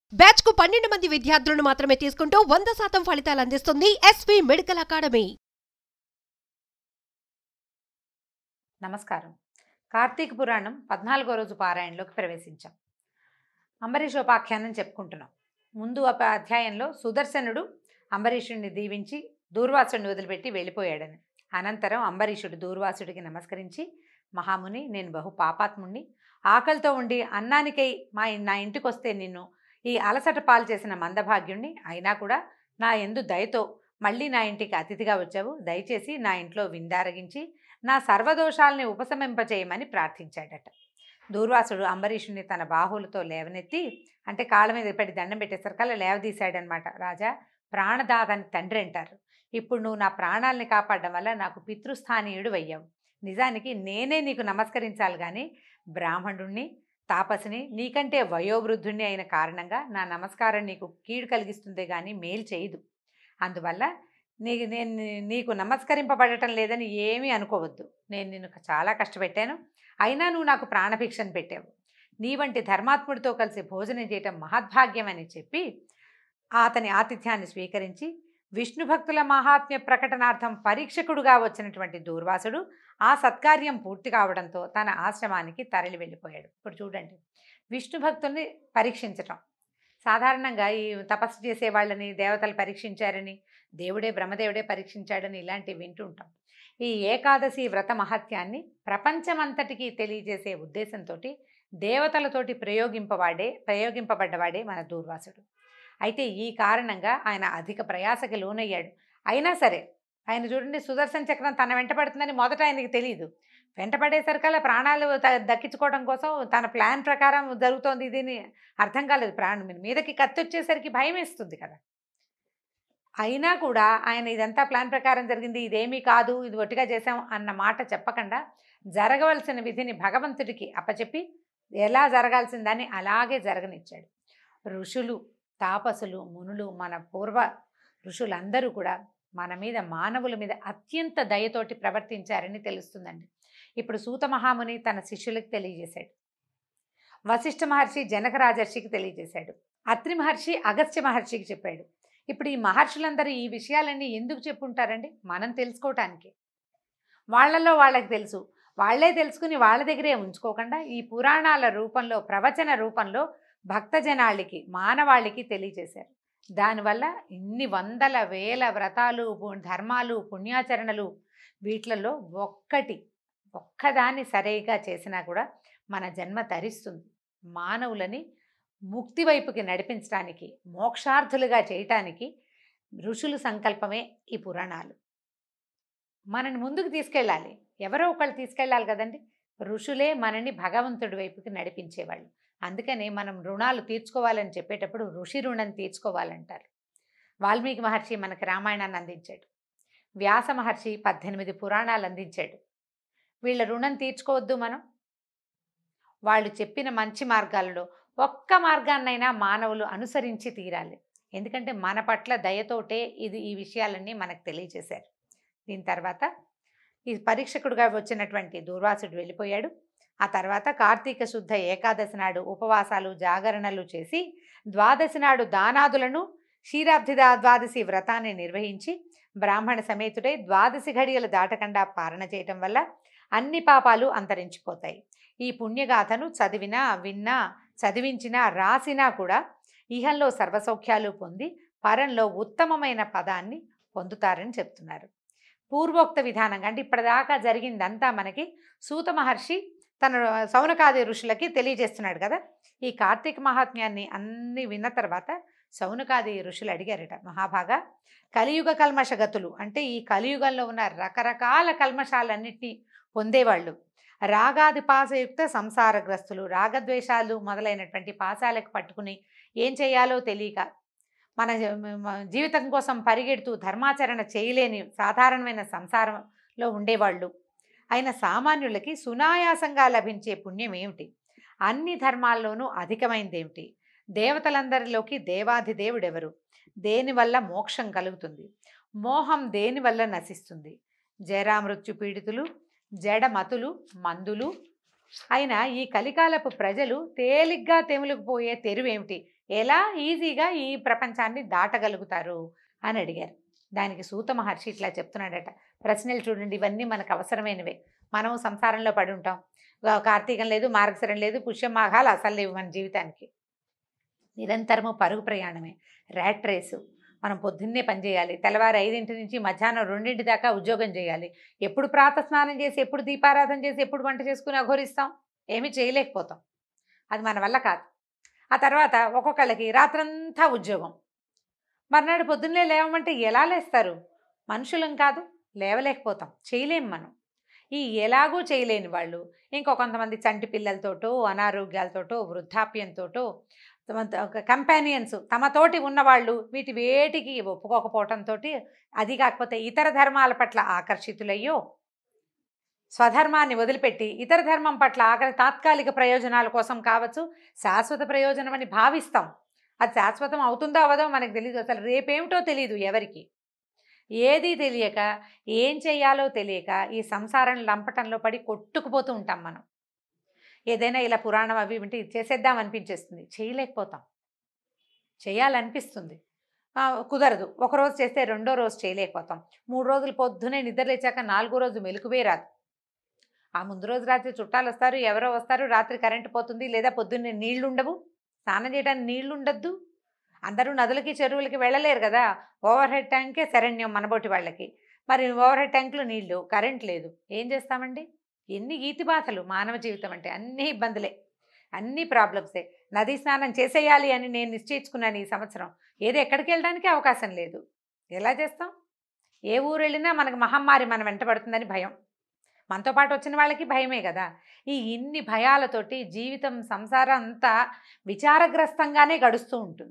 batch కు పన్నెండు మంది విద్యార్థులను మాత్రమే తీసుకుంటూ వంద శాతం ఫలితాలు అందిస్తుంది ఎస్వి మెడికల్ అకాడమీ నమస్కారం కార్తీక పురాణం పద్నాలుగో రోజు పారాయణలోకి ప్రవేశించాం అంబరీషోపాఖ్యానం చెప్పుకుంటున్నాం ముందు ఒక అధ్యాయంలో సుదర్శనుడు అంబరీషుడిని దీవించి దూర్వాసుడిని వదిలిపెట్టి వెళ్ళిపోయాడని అనంతరం అంబరీషుడు దూర్వాసుడికి నమస్కరించి మహాముని నేను బహు పాపాత్ముణ్ణి ఆకలితో ఉండి అన్నానికై మా నా ఇంటికి వస్తే నిన్ను ఈ అలసట పాలు చేసిన మందభాగ్యుణ్ణి అయినా కూడా నా ఎందు దయతో మళ్ళీ నా ఇంటికి అతిథిగా వచ్చావు దయచేసి నా ఇంట్లో విందారగించి నా సర్వదోషాల్ని ఉపశమింపచేయమని ప్రార్థించాడట దూర్వాసుడు అంబరీషుని తన బాహువులతో లేవనెత్తి అంటే కాళ్ళ మీద పడి దండం పెట్టేసరికల్లా లేవదీశాడనమాట రాజా ప్రాణదాతని తండ్రి అంటారు ఇప్పుడు నువ్వు నా ప్రాణాలని కాపాడడం వల్ల నాకు పితృస్థానీయుడు అయ్యావు నిజానికి నేనే నీకు నమస్కరించాలి కానీ బ్రాహ్మణుణ్ణి తాపసిని నీకంటే వయోవృద్ధుణ్ణి అయిన కారణంగా నా నమస్కారం నీకు కీడు కలిగిస్తుందే కానీ మేలు చేయదు అందువల్ల నీకు నేను నీకు నమస్కరింపబడటం లేదని ఏమీ అనుకోవద్దు నేను నిన్ను చాలా కష్టపెట్టాను అయినా నువ్వు నాకు ప్రాణభిక్షను పెట్టావు నీ వంటి ధర్మాత్ముడితో కలిసి భోజనం చేయటం మహద్భాగ్యం అని చెప్పి అతని ఆతిథ్యాన్ని స్వీకరించి విష్ణు భక్తుల మహాత్మ్య ప్రకటనార్థం పరీక్షకుడుగా వచ్చినటువంటి దూర్వాసుడు ఆ సత్కార్యం పూర్తి కావడంతో తన ఆశ్రమానికి తరలి వెళ్ళిపోయాడు ఇప్పుడు చూడండి విష్ణు భక్తుల్ని పరీక్షించటం సాధారణంగా ఈ తపస్సు చేసే వాళ్ళని దేవతలు పరీక్షించారని దేవుడే బ్రహ్మదేవుడే పరీక్షించాడని ఇలాంటివి వింటుంటాం ఈ ఏకాదశి వ్రత మహత్యాన్ని ప్రపంచమంతటికి తెలియజేసే ఉద్దేశంతో దేవతలతోటి ప్రయోగింపవాడే ప్రయోగింపబడ్డవాడే మన దూర్వాసుడు అయితే ఈ కారణంగా ఆయన అధిక ప్రయాసకి లోనయ్యాడు అయినా సరే ఆయన చూడండి సుదర్శన చక్రం తన వెంట పడుతుందని మొదట ఆయనకి తెలియదు వెంటపడేసరికల్లా ప్రాణాలు త- దక్కించుకోవడం కోసం తన ప్లాన్ ప్రకారం జరుగుతోంది ఇదిని అర్థం కాలేదు ప్రాణం మీద మీదకి కత్తి వచ్చేసరికి భయం వేస్తుంది కదా అయినా కూడా ఆయన ఇదంతా ప్లాన్ ప్రకారం జరిగింది ఇదేమీ కాదు ఇది ఒట్టిగా చేసాం అన్న మాట చెప్పకుండా జరగవలసిన విధిని భగవంతుడికి అప్పచెప్పి ఎలా జరగాల్సిందని అలాగే జరగనిచ్చాడు ఋషులు తాపసులు మునులు మన పూర్వ ఋషులందరూ కూడా మన మీద మానవుల మీద అత్యంత దయతోటి ప్రవర్తించారని తెలుస్తుందండి ఇప్పుడు సూత మహాముని తన శిష్యులకు తెలియజేశాడు వశిష్ఠ మహర్షి జనక రాజర్షికి తెలియజేశాడు అత్రి మహర్షి అగస్త్య మహర్షికి చెప్పాడు ఇప్పుడు ఈ మహర్షులందరూ ఈ విషయాలన్నీ ఎందుకు చెప్పుంటారండి మనం తెలుసుకోవటానికి వాళ్ళలో వాళ్ళకి తెలుసు వాళ్ళే తెలుసుకుని వాళ్ళ దగ్గరే ఉంచుకోకుండా ఈ పురాణాల రూపంలో ప్రవచన రూపంలో భక్తజనాళికి మానవాళికి తెలియజేశారు దానివల్ల ఇన్ని వందల వేల వ్రతాలు పు- ధర్మాలు పుణ్యాచరణలు వీటిలలో ఒక్కటి ఒక్కదాన్ని సరిగా చేసినా కూడా మన జన్మ తరిస్తుంది మానవులని ముక్తి వైపుకి నడిపించడానికి మోక్షార్థులుగా చేయటానికి ఋషులు సంకల్పమే ఈ పురాణాలు మనని ముందుకు తీసుకెళ్ళాలి ఎవరో ఒకళ్ళు తీసుకెళ్ళాలి కదండి ఋషులే మనని భగవంతుడి వైపుకి నడిపించేవాళ్ళు అందుకనే మనం రుణాలు తీర్చుకోవాలని చెప్పేటప్పుడు ఋషి రుణం తీర్చుకోవాలంటారు వాల్మీకి మహర్షి మనకి రామాయణాన్ని అందించాడు వ్యాస మహర్షి పద్దెనిమిది పురాణాలు అందించాడు వీళ్ళ రుణం తీర్చుకోవద్దు మనం వాళ్ళు చెప్పిన మంచి మార్గాలలో ఒక్క మార్గాన్నైనా మానవులు అనుసరించి తీరాలి ఎందుకంటే మన పట్ల దయతోటే ఇది ఈ విషయాలన్నీ మనకు తెలియజేశారు దీని తర్వాత ఈ పరీక్షకుడుగా వచ్చినటువంటి దూర్వాసుడు వెళ్ళిపోయాడు ఆ తర్వాత కార్తీక శుద్ధ ఏకాదశి నాడు ఉపవాసాలు జాగరణలు చేసి ద్వాదశి నాడు దానాదులను క్షీరాబ్ధిద ద్వాదశి వ్రతాన్ని నిర్వహించి బ్రాహ్మణ సమేతుడై ద్వాదశి ఘడియలు దాటకుండా పాలన చేయటం వల్ల అన్ని పాపాలు అంతరించిపోతాయి ఈ పుణ్యగాథను చదివినా విన్నా చదివించినా రాసినా కూడా ఇహంలో సర్వసౌఖ్యాలు పొంది పరంలో ఉత్తమమైన పదాన్ని పొందుతారని చెప్తున్నారు పూర్వోక్త విధానంగా అంటే ఇప్పటిదాకా జరిగిందంతా మనకి సూత మహర్షి తన సౌనకాది ఋషులకి తెలియజేస్తున్నాడు కదా ఈ కార్తీక మహాత్మ్యాన్ని అన్ని విన్న తర్వాత సౌనకాది ఋషులు అడిగారట మహాభాగా కలియుగ కల్మషగతులు అంటే ఈ కలియుగంలో ఉన్న రకరకాల కల్మషాలన్నిటినీ పొందేవాళ్ళు రాగాది పాసయుక్త సంసారగ్రస్తులు రాగద్వేషాలు మొదలైనటువంటి పాసాలకు పట్టుకుని ఏం చేయాలో తెలియక మన మన జీవితం కోసం పరిగెడుతూ ధర్మాచరణ చేయలేని సాధారణమైన సంసారంలో ఉండేవాళ్ళు అయిన సామాన్యులకి సునాయాసంగా లభించే పుణ్యం ఏమిటి అన్ని ధర్మాల్లోనూ అధికమైనది ఏమిటి దేవతలందరిలోకి దేవాధిదేవుడెవరు దేనివల్ల మోక్షం కలుగుతుంది మోహం దేనివల్ల నశిస్తుంది జరామృత్యు పీడితులు జడమతులు మందులు అయినా ఈ కలికాలపు ప్రజలు తేలిగ్గా తెములుకుపోయే తెరువేమిటి ఎలా ఈజీగా ఈ ప్రపంచాన్ని దాటగలుగుతారు అని అడిగారు దానికి సూత మహర్షి ఇట్లా చెప్తున్నాడట ప్రశ్నలు చూడండి ఇవన్నీ మనకు అవసరమైనవే మనం సంసారంలో పడి ఉంటాం గా- కార్తీకం లేదు మార్గశరం లేదు పుష్యం మాఘాలు అసలు లేవు మన జీవితానికి నిరంతరము పరుగు ప్రయాణమే ర్యాట్ రేసు మనం పొద్దున్నే పని చేయాలి తెల్లవారు ఐదింటి నుంచి మధ్యాహ్నం రెండింటి దాకా ఉద్యోగం చేయాలి ఎప్పుడు ప్రాత స్నానం చేసి ఎప్పుడు దీపారాధన చేసి ఎప్పుడు వంట చేసుకుని అఘోరిస్తాం ఏమీ చేయలేకపోతాం అది మన వల్ల కాదు ఆ తర్వాత ఒక్కొక్కళ్ళకి రాత్రంతా ఉద్యోగం మర్నాడు పొద్దున్నే లేవమంటే ఎలా లేస్తారు మనుషులం కాదు లేవలేకపోతాం చేయలేం మనం ఈ ఎలాగూ చేయలేని వాళ్ళు ఇంకో కొంతమంది చంటి పిల్లలతోటో అనారోగ్యాలతోటో వృద్ధాప్యంతోటో కంపానియన్స్ తమతోటి ఉన్నవాళ్ళు వీటి వేటికి ఒప్పుకోకపోవటంతో అది కాకపోతే ఇతర ధర్మాల పట్ల ఆకర్షితులయ్యో స్వధర్మాన్ని వదిలిపెట్టి ఇతర ధర్మం పట్ల ఆకలి తాత్కాలిక ప్రయోజనాల కోసం కావచ్చు శాశ్వత ప్రయోజనం అని భావిస్తాం అది శాశ్వతం అవుతుందో అవదో మనకు తెలియదు అసలు రేపేమిటో తెలియదు ఎవరికి ఏదీ తెలియక ఏం చెయ్యాలో తెలియక ఈ సంసారం లంపటంలో పడి కొట్టుకుపోతూ ఉంటాం మనం ఏదైనా ఇలా పురాణం అవి వింటే ఇది చేసేద్దాం అనిపించేస్తుంది చేయలేకపోతాం చేయాలనిపిస్తుంది ఆ, కుదరదు ఒక రోజు చేస్తే రెండో రోజు చేయలేకపోతాం మూడు రోజులు పొద్దునే నిద్ర లేచాక నాలుగో రోజు మెలకువే రాదు ఆ ముందు రోజు రాత్రి చుట్టాలు వస్తారు ఎవరో వస్తారు రాత్రి కరెంటు పోతుంది లేదా పొద్దున్నే నీళ్లు ఉండవు స్నానం చేయడానికి నీళ్లు ఉండద్దు అందరూ నదులకి చెరువులకి వెళ్ళలేరు కదా ఓవర్ హెడ్ ట్యాంకే శరణ్యం మనబోటి వాళ్ళకి మరి ఓవర్ హెడ్ ట్యాంకులో నీళ్లు కరెంట్ లేదు ఏం చేస్తామండి ఎన్ని ఈతి బాధలు మానవ జీవితం అంటే అన్ని ఇబ్బందులే అన్ని ప్రాబ్లమ్సే నదీ స్నానం చేసేయాలి అని నేను నిశ్చయించుకున్నాను ఈ సంవత్సరం ఏది ఎక్కడికి వెళ్ళడానికి అవకాశం లేదు ఎలా చేస్తాం ఏ ఊరు వెళ్ళినా మనకు మహమ్మారి మన వెంట పడుతుందని భయం మనతో పాటు వచ్చిన వాళ్ళకి భయమే కదా ఈ ఇన్ని భయాలతోటి జీవితం సంసారం అంతా విచారగ్రస్తంగానే గడుస్తూ ఉంటుంది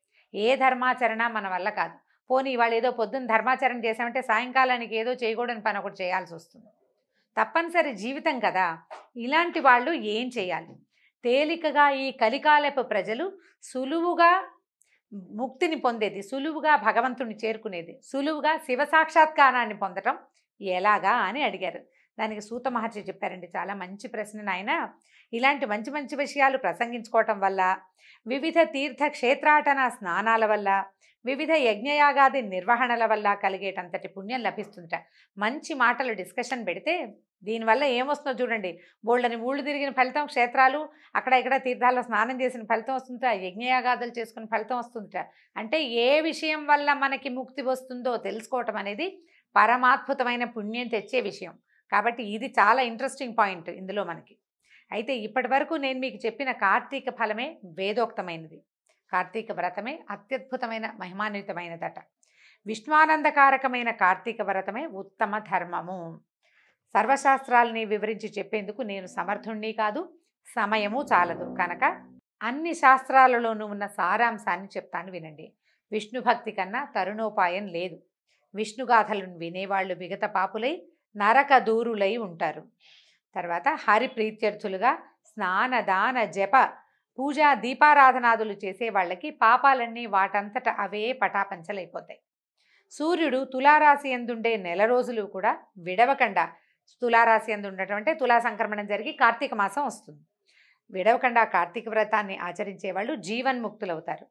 ఏ ధర్మాచరణ మన వల్ల కాదు పోనీ ఇవాళ ఏదో పొద్దున్న ధర్మాచరణ చేసామంటే సాయంకాలానికి ఏదో చేయకూడని పని ఒకటి చేయాల్సి వస్తుంది తప్పనిసరి జీవితం కదా ఇలాంటి వాళ్ళు ఏం చేయాలి తేలికగా ఈ కలికాలపు ప్రజలు సులువుగా ముక్తిని పొందేది సులువుగా భగవంతుని చేరుకునేది సులువుగా శివ సాక్షాత్కారాన్ని పొందటం ఎలాగా అని అడిగారు దానికి సూత మహర్షి చెప్పారండి చాలా మంచి ప్రశ్న నాయన ఇలాంటి మంచి మంచి విషయాలు ప్రసంగించుకోవటం వల్ల వివిధ తీర్థ క్షేత్రాటన స్నానాల వల్ల వివిధ యజ్ఞయాగాది నిర్వహణల వల్ల కలిగేటంతటి పుణ్యం లభిస్తుందట మంచి మాటలు డిస్కషన్ పెడితే దీనివల్ల ఏమొస్తుందో చూడండి బోల్డని ఊళ్ళు తిరిగిన ఫలితం క్షేత్రాలు అక్కడ ఇక్కడ తీర్థాల్లో స్నానం చేసిన ఫలితం వస్తుందట యజ్ఞయాగాదులు చేసుకున్న ఫలితం వస్తుందట అంటే ఏ విషయం వల్ల మనకి ముక్తి వస్తుందో తెలుసుకోవటం అనేది పరమాద్భుతమైన పుణ్యం తెచ్చే విషయం కాబట్టి ఇది చాలా ఇంట్రెస్టింగ్ పాయింట్ ఇందులో మనకి అయితే ఇప్పటి వరకు నేను మీకు చెప్పిన కార్తీక ఫలమే వేదోక్తమైనది కార్తీక వ్రతమే అత్యద్భుతమైన మహిమాన్వితమైనదట విష్ణువానందకారకమైన కార్తీక వ్రతమే ఉత్తమ ధర్మము సర్వశాస్త్రాలని వివరించి చెప్పేందుకు నేను సమర్థుణ్ణి కాదు సమయము చాలదు కనుక అన్ని శాస్త్రాలలోనూ ఉన్న సారాంశాన్ని చెప్తాను వినండి విష్ణు భక్తి కన్నా తరుణోపాయం లేదు విష్ణుగాథలను వినేవాళ్ళు విగత పాపులై నరక దూరులై ఉంటారు తర్వాత హరి ప్రీత్యర్థులుగా స్నాన దాన జప పూజా దీపారాధనాదులు చేసే వాళ్ళకి పాపాలన్నీ వాటంతట అవే పటాపంచలైపోతాయి సూర్యుడు తులారాశి ఎందుండే నెల రోజులు కూడా విడవకుండా తులారాశి ఎందు ఉండటం అంటే తులా సంక్రమణం జరిగి కార్తీక మాసం వస్తుంది విడవకుండా కార్తీక వ్రతాన్ని ఆచరించే వాళ్ళు జీవన్ముక్తులవుతారు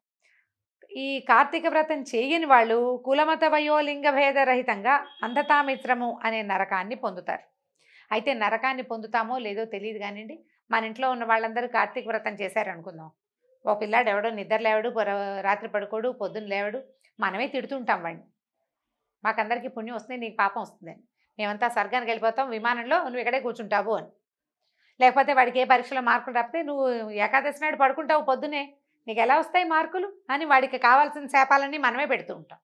ఈ కార్తీక వ్రతం చేయని వాళ్ళు కులమత వయోలింగ భేదరహితంగా అంధతామిత్రము అనే నరకాన్ని పొందుతారు అయితే నరకాన్ని పొందుతామో లేదో తెలియదు కానివ్వండి మన ఇంట్లో ఉన్న వాళ్ళందరూ కార్తీక వ్రతం చేశారనుకుందాం ఓ పిల్లాడు ఎవడో నిద్ర లేవడు పొర- రాత్రి పడుకోడు పొద్దున్న లేవడు మనమే తిడుతుంటాం వాడిని మాకందరికీ పుణ్యం వస్తుంది నీకు పాపం వస్తుందని మేమంతా స్వర్గానికి వెళ్ళిపోతాం విమానంలో నువ్వు ఇక్కడే కూర్చుంటావు అని లేకపోతే వాడికి ఏ పరీక్షలో మార్కులు రాపితే నువ్వు ఏకాదశి నాడు పడుకుంటావు పొద్దునే నీకు ఎలా వస్తాయి మార్కులు అని వాడికి కావాల్సిన శాపాలన్నీ మనమే పెడుతూ ఉంటాం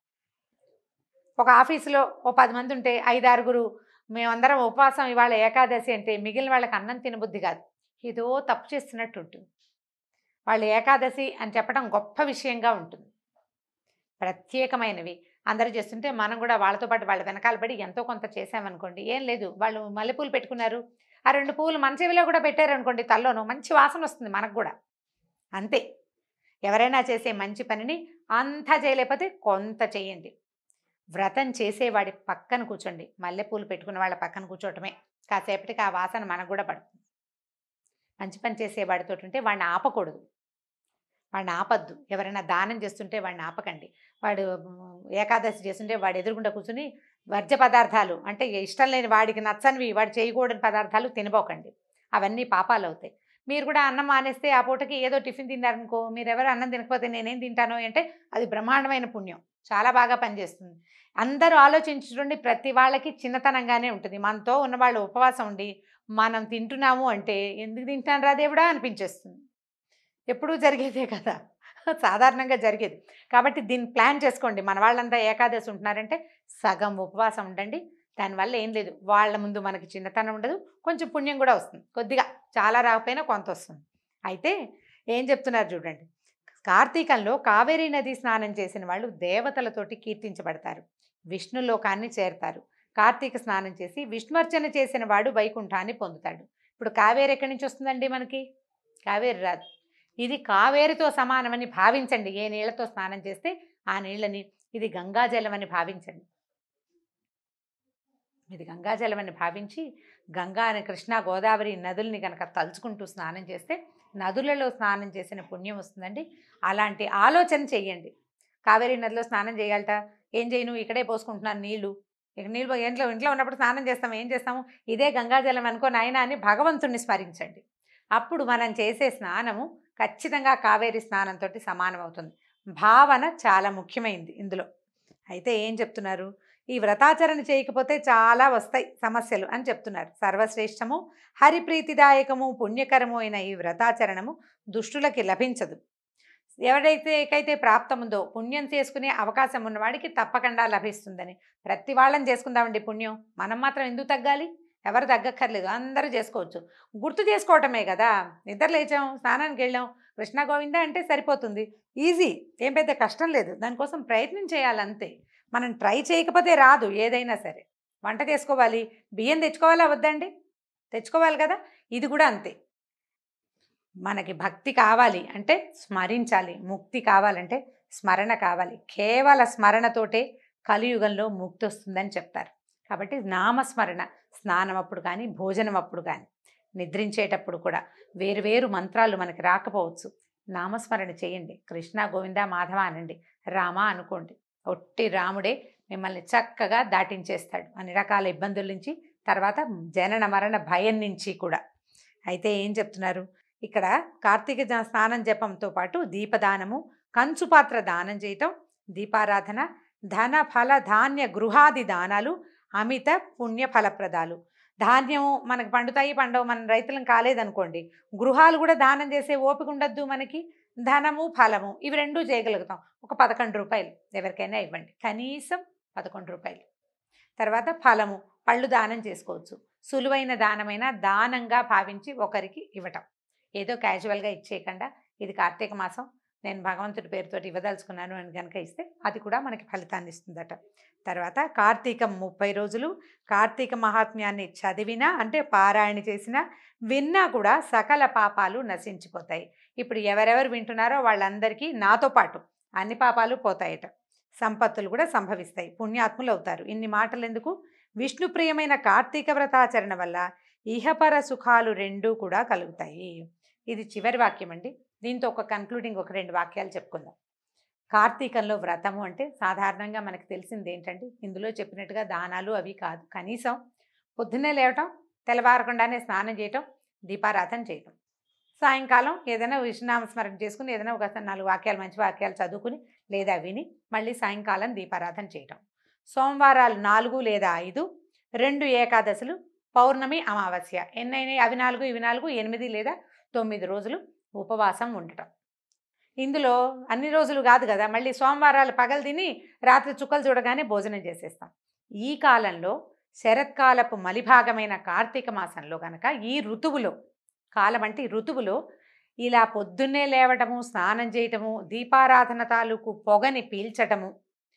ఒక ఆఫీసులో ఓ పది మంది ఉంటే ఐదు ఆరుగురు మేమందరం ఉపవాసం ఇవాళ ఏకాదశి అంటే మిగిలిన వాళ్ళకి అన్నం తినబుద్ధి కాదు ఏదో తప్పు చేస్తున్నట్టు ఉంటుంది వాళ్ళు ఏకాదశి అని చెప్పడం గొప్ప విషయంగా ఉంటుంది ప్రత్యేకమైనవి అందరూ చేస్తుంటే మనం కూడా వాళ్ళతో పాటు వాళ్ళ వెనకాల పడి ఎంతో కొంత చేసామనుకోండి ఏం లేదు వాళ్ళు మల్లెపూలు పెట్టుకున్నారు ఆ రెండు పువ్వులు మన చెవిలో కూడా పెట్టారనుకోండి తల్లోనూ మంచి వాసన వస్తుంది మనకు కూడా అంతే ఎవరైనా చేసే మంచి పనిని అంతా చేయలేకపోతే కొంత చేయండి వ్రతం చేసేవాడి పక్కన కూర్చోండి మల్లెపూలు పెట్టుకున్న వాళ్ళ పక్కన కూర్చోవటమే కాసేపటికి ఆ వాసన మనకు కూడా పడుతుంది మంచి పని చేసేవాడితో ఉంటే వాడిని ఆపకూడదు వాడిని ఆపద్దు ఎవరైనా దానం చేస్తుంటే వాడిని ఆపకండి వాడు ఉమ్, ఏకాదశి చేస్తుంటే వాడు ఎదురుగుండా కూర్చుని వర్జ్య పదార్థాలు అంటే ఇష్టం లేని వాడికి నచ్చనివి వాడు చేయకూడని పదార్థాలు తినబోకండి అవన్నీ పాపాలు అవుతాయి మీరు కూడా అన్నం మానేస్తే ఆ పూటకి ఏదో టిఫిన్ తిన్నారనుకో మీరు ఎవరు అన్నం తినకపోతే నేనేం తింటాను అంటే అది బ్రహ్మాండమైన పుణ్యం చాలా బాగా పనిచేస్తుంది అందరూ ఆలోచించుకోండి ప్రతి వాళ్ళకి చిన్నతనంగానే ఉంటుంది మనతో ఉన్నవాళ్ళు ఉపవాసం ఉండి మనం తింటున్నాము అంటే ఎందుకు తింటాను రా దేవుడా అనిపించేస్తుంది ఎప్పుడూ జరిగేదే కదా సాధారణంగా జరిగేది కాబట్టి దీన్ని ప్లాన్ చేసుకోండి మన వాళ్ళంతా ఏకాదశి ఉంటున్నారంటే సగం ఉపవాసం ఉండండి దానివల్ల ఏం లేదు వాళ్ళ ముందు మనకి చిన్నతనం ఉండదు కొంచెం పుణ్యం కూడా వస్తుంది కొద్దిగా చాలా రాకపోయినా కొంత వస్తుంది అయితే ఏం చెప్తున్నారు చూడండి కార్తీకంలో కావేరీ నది స్నానం చేసిన వాళ్ళు దేవతలతోటి కీర్తించబడతారు విష్ణు లోకాన్ని చేరతారు కార్తీక స్నానం చేసి విష్ణువర్చన చేసిన వాడు వైకుంఠాన్ని పొందుతాడు ఇప్పుడు కావేరి ఎక్కడి నుంచి వస్తుందండి మనకి కావేరి రాదు ఇది కావేరితో సమానమని భావించండి ఏ నీళ్లతో స్నానం చేస్తే ఆ నీళ్ళని ఇది గంగాజలం అని భావించండి ఇది గంగాజలం అని భావించి గంగా అని కృష్ణ గోదావరి నదుల్ని కనుక తలుచుకుంటూ స్నానం చేస్తే నదులలో స్నానం చేసిన పుణ్యం వస్తుందండి అలాంటి ఆలోచన చెయ్యండి కావేరీ నదిలో స్నానం చేయాలట ఏం చేయను ఇక్కడే పోసుకుంటున్నాను నీళ్లు ఇక నీళ్ళు పో- ఇంట్లో ఇంట్లో ఉన్నప్పుడు స్నానం చేస్తాం ఏం చేస్తాము ఇదే గంగాజలం అనుకో నాయన అని భగవంతుణ్ణి స్మరించండి అప్పుడు మనం చేసే స్నానము ఖచ్చితంగా కావేరి స్నానంతో సమానం అవుతుంది భావన చాలా ముఖ్యమైంది ఇందులో అయితే ఏం చెప్తున్నారు ఈ వ్రతాచరణ చేయకపోతే చాలా వస్తాయి సమస్యలు అని చెప్తున్నారు సర్వశ్రేష్టము హరిప్రీతిదాయకము పుణ్యకరము అయిన ఈ వ్రతాచరణము దుష్టులకి లభించదు ఎవరైతే ఏకైతే ప్రాప్తముందో పుణ్యం చేసుకునే అవకాశం ఉన్నవాడికి తప్పకుండా లభిస్తుందని ప్రతి వాళ్ళని చేసుకుందామండి పుణ్యం మనం మాత్రం ఎందుకు తగ్గాలి ఎవరు తగ్గక్కర్లేదు అందరూ చేసుకోవచ్చు గుర్తు చేసుకోవటమే కదా నిద్ర లేచాం స్నానానికి వెళ్ళాం కృష్ణ గోవింద అంటే సరిపోతుంది ఈజీ ఏం పెద్ద కష్టం లేదు దానికోసం ప్రయత్నం చేయాలి అంతే మనం ట్రై చేయకపోతే రాదు ఏదైనా సరే వంట చేసుకోవాలి బియ్యం తెచ్చుకోవాలా వద్దండి తెచ్చుకోవాలి కదా ఇది కూడా అంతే మనకి భక్తి కావాలి అంటే స్మరించాలి ముక్తి కావాలంటే స్మరణ కావాలి కేవల స్మరణతోటే కలియుగంలో ముక్తి వస్తుందని చెప్తారు కాబట్టి నామస్మరణ స్నానం అప్పుడు కానీ భోజనం అప్పుడు కానీ నిద్రించేటప్పుడు కూడా వేరువేరు మంత్రాలు మనకి రాకపోవచ్చు నామస్మరణ చేయండి కృష్ణ గోవింద మాధవ అనండి రామ అనుకోండి ఒట్టి రాముడే మిమ్మల్ని చక్కగా దాటించేస్తాడు అన్ని రకాల ఇబ్బందుల నుంచి తర్వాత జనన మరణ భయం నుంచి కూడా అయితే ఏం చెప్తున్నారు ఇక్కడ కార్తీక జ- స్నానం జపంతో పాటు దీపదానము కంచు పాత్ర దానం చేయటం దీపారాధన ధన ఫల ధాన్య గృహాది దానాలు అమిత పుణ్య ఫలప్రదాలు ధాన్యం మనకు పండుతాయి పండవు మన రైతులం కాలేదనుకోండి గృహాలు కూడా దానం చేసే ఓపిక ఉండద్దు మనకి ధనము ఫలము ఇవి రెండూ చేయగలుగుతాం ఒక పదకొండు రూపాయలు ఎవరికైనా ఇవ్వండి కనీసం పదకొండు రూపాయలు తర్వాత ఫలము పళ్ళు దానం చేసుకోవచ్చు సులువైన దానమైన దానంగా భావించి ఒకరికి ఇవ్వటం ఏదో క్యాజువల్గా ఇచ్చేయకుండా ఇది కార్తీక మాసం నేను భగవంతుడి పేరుతోటి ఇవ్వదలుచుకున్నాను అని కనుక ఇస్తే అది కూడా మనకి ఫలితాన్ని ఇస్తుందట తర్వాత కార్తీకం ముప్పై రోజులు కార్తీక మహాత్మ్యాన్ని చదివినా అంటే పారాయణ చేసినా విన్నా కూడా సకల పాపాలు నశించిపోతాయి ఇప్పుడు ఎవరెవరు వింటున్నారో వాళ్ళందరికీ నాతో పాటు అన్ని పాపాలు పోతాయట సంపత్తులు కూడా సంభవిస్తాయి పుణ్యాత్ములు అవుతారు ఇన్ని మాటలు ఎందుకు విష్ణుప్రియమైన కార్తీక వ్రతాచరణ వల్ల ఇహపర సుఖాలు రెండూ కూడా కలుగుతాయి ఇది చివరి వాక్యం అండి దీంతో ఒక కన్క్లూడింగ్ ఒక రెండు వాక్యాలు చెప్పుకుందాం కార్తీకంలో వ్రతము అంటే సాధారణంగా మనకు తెలిసింది ఏంటంటే ఇందులో చెప్పినట్టుగా దానాలు అవి కాదు కనీసం పొద్దున్నే లేవటం తెల్లవారకుండానే స్నానం చేయటం దీపారాధన చేయటం సాయంకాలం ఏదైనా విష్ణునామస్మరణ చేసుకుని ఏదైనా ఒక నాలుగు వాక్యాలు మంచి వాక్యాలు చదువుకుని లేదా విని మళ్ళీ సాయంకాలం దీపారాధన చేయటం సోమవారాలు నాలుగు లేదా ఐదు రెండు ఏకాదశులు పౌర్ణమి అమావాస్య ఎన్నైనా అవి నాలుగు ఇవి నాలుగు ఎనిమిది లేదా తొమ్మిది రోజులు ఉపవాసం ఉండటం ఇందులో అన్ని రోజులు కాదు కదా మళ్ళీ సోమవారాలు పగలు తిని రాత్రి చుక్కలు చూడగానే భోజనం చేసేస్తాం ఈ కాలంలో శరత్కాలపు మలిభాగమైన కార్తీక మాసంలో కనుక ఈ ఋతువులో కాలం అంటే ఈ ఋతువులో ఇలా పొద్దున్నే లేవటము స్నానం చేయటము దీపారాధన తాలూకు పొగని పీల్చటము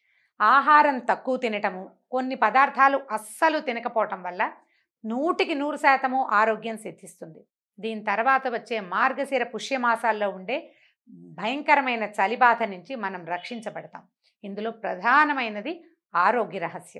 ఆహారం తక్కువ తినటము కొన్ని పదార్థాలు అస్సలు తినకపోవటం వల్ల నూటికి నూరు శాతము ఆరోగ్యం సిద్ధిస్తుంది దీని తర్వాత వచ్చే మార్గశిర పుష్యమాసాల్లో ఉండే భయంకరమైన చలిబాధ నుంచి మనం రక్షించబడతాం ఇందులో ప్రధానమైనది ఆరోగ్య రహస్యం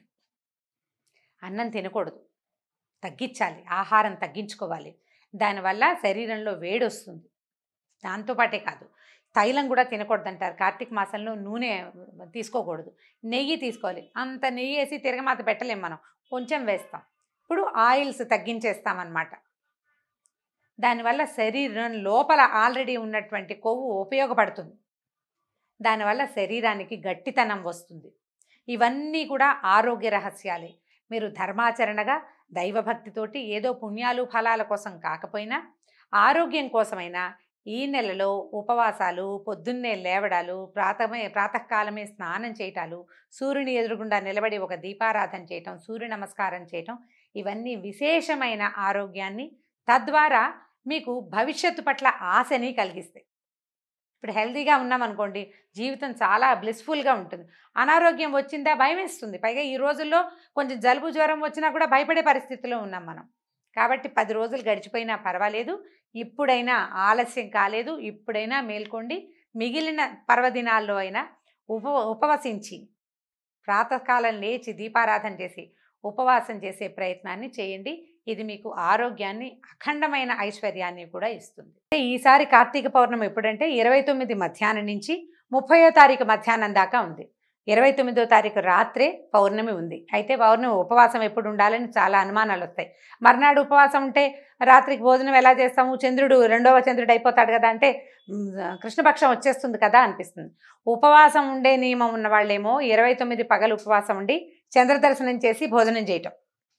అన్నం తినకూడదు తగ్గించాలి ఆహారం తగ్గించుకోవాలి దానివల్ల శరీరంలో వేడి వస్తుంది దాంతోపాటే కాదు తైలం కూడా తినకూడదు అంటారు కార్తీక మాసంలో నూనె తీసుకోకూడదు నెయ్యి తీసుకోవాలి అంత నెయ్యి వేసి తిరగమాత పెట్టలేం మనం కొంచెం వేస్తాం ఇప్పుడు ఆయిల్స్ తగ్గించేస్తామన్నమాట దానివల్ల శరీరం లోపల ఆల్రెడీ ఉన్నటువంటి కొవ్వు ఉపయోగపడుతుంది దానివల్ల శరీరానికి గట్టితనం వస్తుంది ఇవన్నీ కూడా ఆరోగ్య రహస్యాలే మీరు ధర్మాచరణగా దైవభక్తితోటి ఏదో పుణ్యాలు ఫలాల కోసం కాకపోయినా ఆరోగ్యం కోసమైనా ఈ నెలలో ఉపవాసాలు పొద్దున్నే లేవడాలు ప్రాతమే ప్రాతకాలమే స్నానం చేయటాలు సూర్యుని ఎదురుగుండా నిలబడి ఒక దీపారాధన చేయటం సూర్య నమస్కారం చేయటం ఇవన్నీ విశేషమైన ఆరోగ్యాన్ని తద్వారా మీకు భవిష్యత్తు పట్ల ఆశని కలిగిస్తాయి ఇప్పుడు హెల్తీగా ఉన్నామనుకోండి జీవితం చాలా బ్లిస్ఫుల్గా ఉంటుంది అనారోగ్యం వచ్చిందా భయం వేస్తుంది పైగా ఈ రోజుల్లో కొంచెం జలుబు జ్వరం వచ్చినా కూడా భయపడే పరిస్థితిలో ఉన్నాం మనం కాబట్టి పది రోజులు గడిచిపోయినా పర్వాలేదు ఇప్పుడైనా ఆలస్యం కాలేదు ఇప్పుడైనా మేల్కోండి మిగిలిన పర్వదినాల్లో అయినా ఉప ఉపవసించి ప్రాతకాలం లేచి దీపారాధన చేసి ఉపవాసం చేసే ప్రయత్నాన్ని చేయండి ఇది మీకు ఆరోగ్యాన్ని అఖండమైన ఐశ్వర్యాన్ని కూడా ఇస్తుంది ఈసారి కార్తీక పౌర్ణమి ఎప్పుడంటే ఇరవై తొమ్మిది మధ్యాహ్నం నుంచి ముప్పయో తారీఖు మధ్యాహ్నం దాకా ఉంది ఇరవై తొమ్మిదో తారీఖు రాత్రే పౌర్ణమి ఉంది అయితే పౌర్ణమి ఉపవాసం ఎప్పుడు ఉండాలని చాలా అనుమానాలు వస్తాయి మర్నాడు ఉపవాసం ఉంటే రాత్రికి భోజనం ఎలా చేస్తాము చంద్రుడు రెండవ చంద్రుడు అయిపోతాడు కదా అంటే మ్, కృష్ణపక్షం వచ్చేస్తుంది కదా అనిపిస్తుంది ఉపవాసం ఉండే నియమం ఉన్న వాళ్ళేమో ఇరవై తొమ్మిది పగలు ఉపవాసం ఉండి చంద్ర దర్శనం చేసి భోజనం చేయటం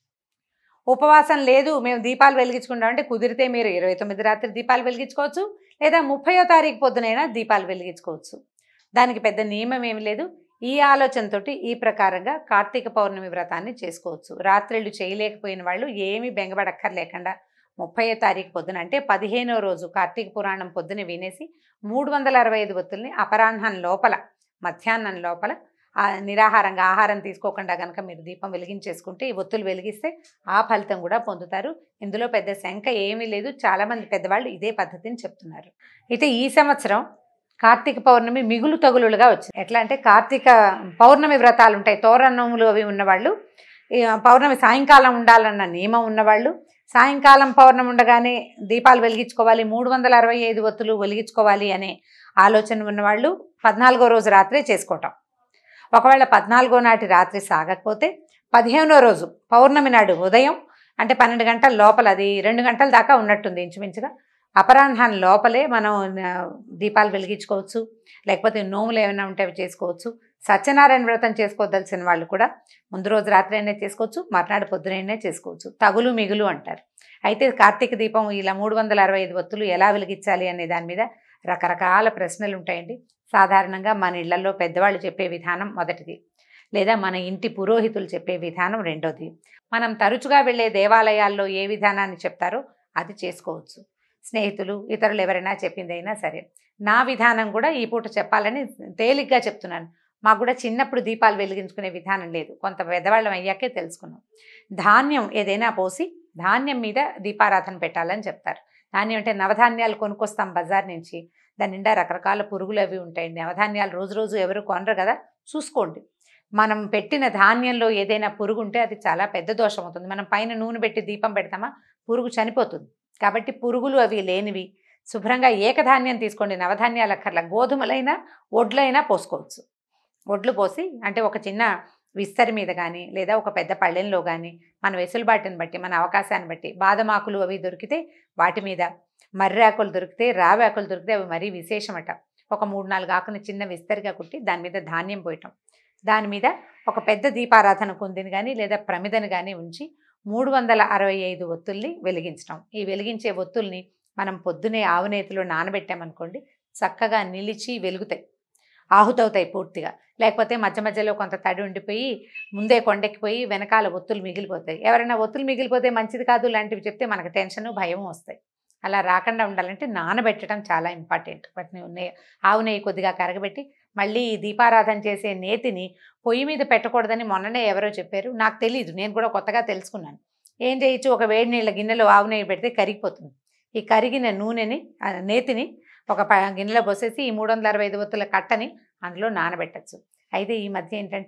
ఉపవాసం లేదు మేము దీపాలు వెలిగించుకుంటాం అంటే కుదిరితే మీరు ఇరవై తొమ్మిది రాత్రి దీపాలు వెలిగించుకోవచ్చు లేదా ముప్పయో తారీఖు పొద్దునైనా దీపాలు వెలిగించుకోవచ్చు దానికి పెద్ద నియమం ఏమి లేదు ఈ ఆలోచనతోటి ఈ ప్రకారంగా కార్తీక పౌర్ణమి వ్రతాన్ని చేసుకోవచ్చు రాత్రిళ్ళు చేయలేకపోయిన వాళ్ళు ఏమీ బెంగపడక్కర్లేకుండా ముప్పై తారీఖు పొద్దున అంటే పదిహేనో రోజు కార్తీక పురాణం పొద్దున వినేసి మూడు వందల అరవై ఐదు ఒత్తుల్ని అపరాహ్నం లోపల మధ్యాహ్నం లోపల ఆ నిరాహారంగా ఆహారం తీసుకోకుండా కనుక మీరు దీపం వెలిగించేసుకుంటే ఈ ఒత్తులు వెలిగిస్తే ఆ ఫలితం కూడా పొందుతారు ఇందులో పెద్ద శంక ఏమీ లేదు చాలామంది పెద్దవాళ్ళు ఇదే పద్ధతిని చెప్తున్నారు అయితే ఈ సంవత్సరం కార్తీక పౌర్ణమి మిగులు తగులులుగా వచ్చింది ఎట్లా అంటే కార్తీక పౌర్ణమి వ్రతాలు ఉంటాయి తోరణములు అవి ఉన్నవాళ్ళు ఈ పౌర్ణమి సాయంకాలం ఉండాలన్న నియమం ఉన్నవాళ్ళు సాయంకాలం పౌర్ణమి ఉండగానే దీపాలు వెలిగించుకోవాలి మూడు వందల అరవై ఐదు ఒత్తులు వెలిగించుకోవాలి అనే ఆలోచన ఉన్నవాళ్ళు పద్నాలుగో రోజు రాత్రే చేసుకోవటం ఒకవేళ పద్నాలుగో నాటి రాత్రి సాగకపోతే పదిహేనో రోజు పౌర్ణమి నాడు ఉదయం అంటే పన్నెండు గంటల లోపల అది రెండు గంటల దాకా ఉన్నట్టుంది ఇంచుమించుగా అపరాహ్నం లోపలే మనం ఆ, దీపాలు వెలిగించుకోవచ్చు లేకపోతే నోములు ఏమైనా ఉంటే అవి చేసుకోవచ్చు సత్యనారాయణ వ్రతం చేసుకోదలసిన వాళ్ళు కూడా ముందు రోజు రాత్రి అయినా చేసుకోవచ్చు మర్నాడు పొద్దునైనా చేసుకోవచ్చు తగులు మిగులు అంటారు అయితే కార్తీక దీపం ఇలా మూడు వందల అరవై ఐదు ఒత్తులు ఎలా వెలిగించాలి అనే దాని మీద రకరకాల ప్రశ్నలు ఉంటాయండి సాధారణంగా మన ఇళ్లలో పెద్దవాళ్ళు చెప్పే విధానం మొదటిది లేదా మన ఇంటి పురోహితులు చెప్పే విధానం రెండోది మనం తరచుగా వెళ్ళే దేవాలయాల్లో ఏ విధానాన్ని చెప్తారో అది చేసుకోవచ్చు స్నేహితులు ఇతరులు ఎవరైనా చెప్పిందైనా సరే నా విధానం కూడా ఈ పూట చెప్పాలని తేలిగ్గా చెప్తున్నాను మాకు కూడా చిన్నప్పుడు దీపాలు వెలిగించుకునే విధానం లేదు కొంత పెద్దవాళ్ళం అయ్యాకే తెలుసుకున్నాం ధాన్యం ఏదైనా పోసి ధాన్యం మీద దీపారాధన పెట్టాలని చెప్తారు ధాన్యం అంటే నవధాన్యాలు కొనుక్కొస్తాం బజార్ నుంచి దాని నిండా రకరకాల పురుగులు అవి ఉంటాయి నవధాన్యాలు రోజు రోజు ఎవరు కొనరు కదా చూసుకోండి మనం పెట్టిన ధాన్యంలో ఏదైనా పురుగు ఉంటే అది చాలా పెద్ద దోషం అవుతుంది మనం పైన నూనె పెట్టి దీపం పెడతామా పురుగు చనిపోతుంది కాబట్టి పురుగులు అవి లేనివి శుభ్రంగా ఏకధాన్యం తీసుకోండి నవధాన్యాలు అక్కర్ల గోధుమలైనా ఒడ్లైనా పోసుకోవచ్చు ఒడ్లు పోసి అంటే ఒక చిన్న విస్తరి మీద కానీ లేదా ఒక పెద్ద పళ్ళెంలో కానీ మన వెసులుబాటుని బట్టి మన అవకాశాన్ని బట్టి బాదమాకులు అవి దొరికితే వాటి మీద మర్రి ఆకులు దొరికితే రావి ఆకులు దొరికితే అవి మరీ విశేషమట ఒక మూడు నాలుగు ఆకుని చిన్న విస్తరిగా కుట్టి దాని మీద ధాన్యం పోయటం దాని మీద ఒక పెద్ద దీపారాధన కుందిని కానీ లేదా ప్రమిదని కానీ ఉంచి మూడు వందల అరవై ఐదు ఒత్తుల్ని వెలిగించడం ఈ వెలిగించే ఒత్తుల్ని మనం పొద్దునే ఆవునేతిలో నానబెట్టామనుకోండి చక్కగా నిలిచి వెలుగుతాయి ఆహుతవుతాయి పూర్తిగా లేకపోతే మధ్య మధ్యలో కొంత తడి ఉండిపోయి ముందే కొండెక్కిపోయి వెనకాల ఒత్తులు మిగిలిపోతాయి ఎవరైనా ఒత్తులు మిగిలిపోతే మంచిది కాదు లాంటివి చెప్తే మనకు టెన్షన్ భయం వస్తాయి అలా రాకుండా ఉండాలంటే నానబెట్టడం చాలా ఇంపార్టెంట్ వాటిని నెయ్యి ఆవు నెయ్యి కొద్దిగా కరగబెట్టి మళ్ళీ ఈ దీపారాధన చేసే నేతిని పొయ్యి మీద పెట్టకూడదని మొన్ననే ఎవరో చెప్పారు నాకు తెలియదు నేను కూడా కొత్తగా తెలుసుకున్నాను ఏం చేయొచ్చు ఒక వేడి నీళ్ళ గిన్నెలో ఆవు నెయ్యి పెడితే కరిగిపోతుంది ఈ కరిగిన నూనెని ఆ నేతిని ఒక ప గిన్నెలో పోసేసి ఈ మూడు వందల అరవై ఐదు ఒత్తుల కట్టని అందులో నానబెట్టచ్చు అయితే ఈ మధ్య ఏంటంటే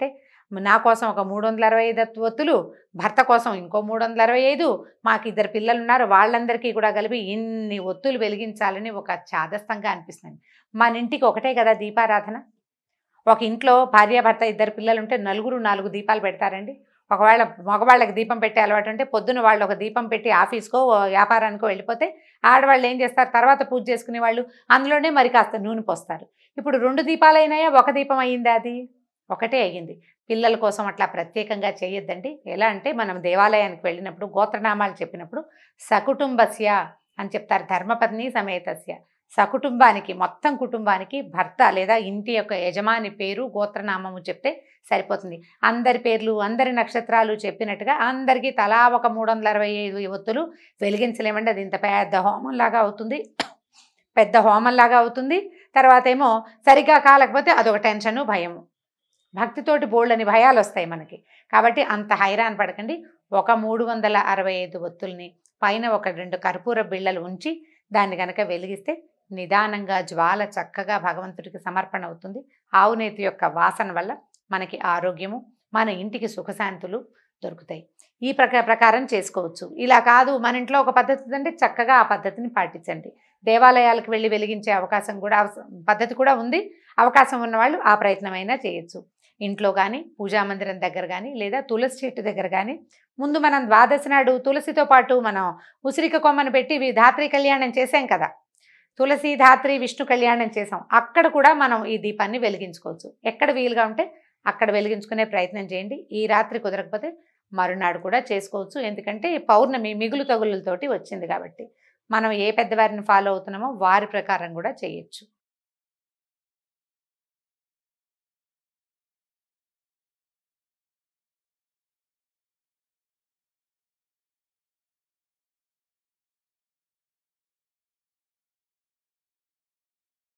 నా కోసం ఒక మూడు వందల అరవై ఐదు ఒత్తులు భర్త కోసం ఇంకో మూడు వందల అరవై ఐదు మాకు ఇద్దరు పిల్లలు ఉన్నారు వాళ్ళందరికీ కూడా కలిపి ఇన్ని ఒత్తులు వెలిగించాలని ఒక చాదస్తంగా అనిపిస్తుంది మన ఇంటికి ఒకటే కదా దీపారాధన ఒక ఇంట్లో భార్యాభర్త ఇద్దరు పిల్లలు ఉంటే నలుగురు నాలుగు దీపాలు పెడతారండి ఒకవేళ మగవాళ్ళకి దీపం పెట్టే అలవాటు ఉంటే పొద్దున వాళ్ళు ఒక దీపం పెట్టి ఆఫీస్కో ఓ వ్యాపారానికో వెళ్ళిపోతే ఆడవాళ్ళు ఏం చేస్తారు తర్వాత పూజ చేసుకునే వాళ్ళు అందులోనే మరి కాస్త నూనె పోస్తారు ఇప్పుడు రెండు దీపాలు అయినాయా ఒక దీపం అయ్యిందా అది ఒకటే అయ్యింది పిల్లల కోసం అట్లా ప్రత్యేకంగా చేయొద్దండి ఎలా అంటే మనం దేవాలయానికి వెళ్ళినప్పుడు గోత్రనామాలు చెప్పినప్పుడు సకుటుంబస్య అని చెప్తారు ధర్మపత్ని సమేతస్య సకుటుంబానికి మొత్తం కుటుంబానికి భర్త లేదా ఇంటి యొక్క యజమాని పేరు గోత్రనామము చెప్తే సరిపోతుంది అందరి పేర్లు అందరి నక్షత్రాలు చెప్పినట్టుగా అందరికీ తలా ఒక మూడు వందల అరవై ఐదు ఒత్తులు వెలిగించలేమండి అది ఇంత పెద్ద హోమంలాగా అవుతుంది పెద్ద హోమంలాగా అవుతుంది తర్వాత ఏమో సరిగ్గా కాలకపోతే అదొక టెన్షను భయము భక్తితోటి బోల్డని భయాలు వస్తాయి మనకి కాబట్టి అంత హైరాన్ పడకండి ఒక మూడు వందల అరవై ఐదు ఒత్తుల్ని పైన ఒక రెండు కర్పూర బిళ్ళలు ఉంచి దాన్ని గనక వెలిగిస్తే నిదానంగా జ్వాల చక్కగా భగవంతుడికి సమర్పణ అవుతుంది ఆవునేతి యొక్క వాసన వల్ల మనకి ఆరోగ్యము మన ఇంటికి సుఖశాంతులు దొరుకుతాయి ఈ ప్రక ప్రకారం చేసుకోవచ్చు ఇలా కాదు మన ఇంట్లో ఒక పద్ధతి అంటే చక్కగా ఆ పద్ధతిని పాటించండి దేవాలయాలకు వెళ్ళి వెలిగించే అవకాశం కూడా అవస- పద్ధతి కూడా ఉంది అవకాశం ఉన్నవాళ్ళు ఆ ప్రయత్నమైనా చేయొచ్చు ఇంట్లో కానీ పూజామందిరం దగ్గర కానీ లేదా తులసి చెట్టు దగ్గర కానీ ముందు మనం ద్వాదశి నాడు తులసితో పాటు మనం ఉసిరిక కొమ్మను పెట్టి వి- ధాత్రి కళ్యాణం చేసాం కదా తులసి ధాత్రి విష్ణు కళ్యాణం చేసాం అక్కడ కూడా మనం ఈ దీపాన్ని వెలిగించుకోవచ్చు ఎక్కడ వీలుగా ఉంటే అక్కడ వెలిగించుకునే ప్రయత్నం చేయండి ఈ రాత్రి కుదరకపోతే మరునాడు కూడా చేసుకోవచ్చు ఎందుకంటే పౌర్ణమి మిగులు తగులుతోటి వచ్చింది కాబట్టి మనం ఏ పెద్దవారిని ఫాలో అవుతున్నామో వారి ప్రకారం కూడా చేయొచ్చు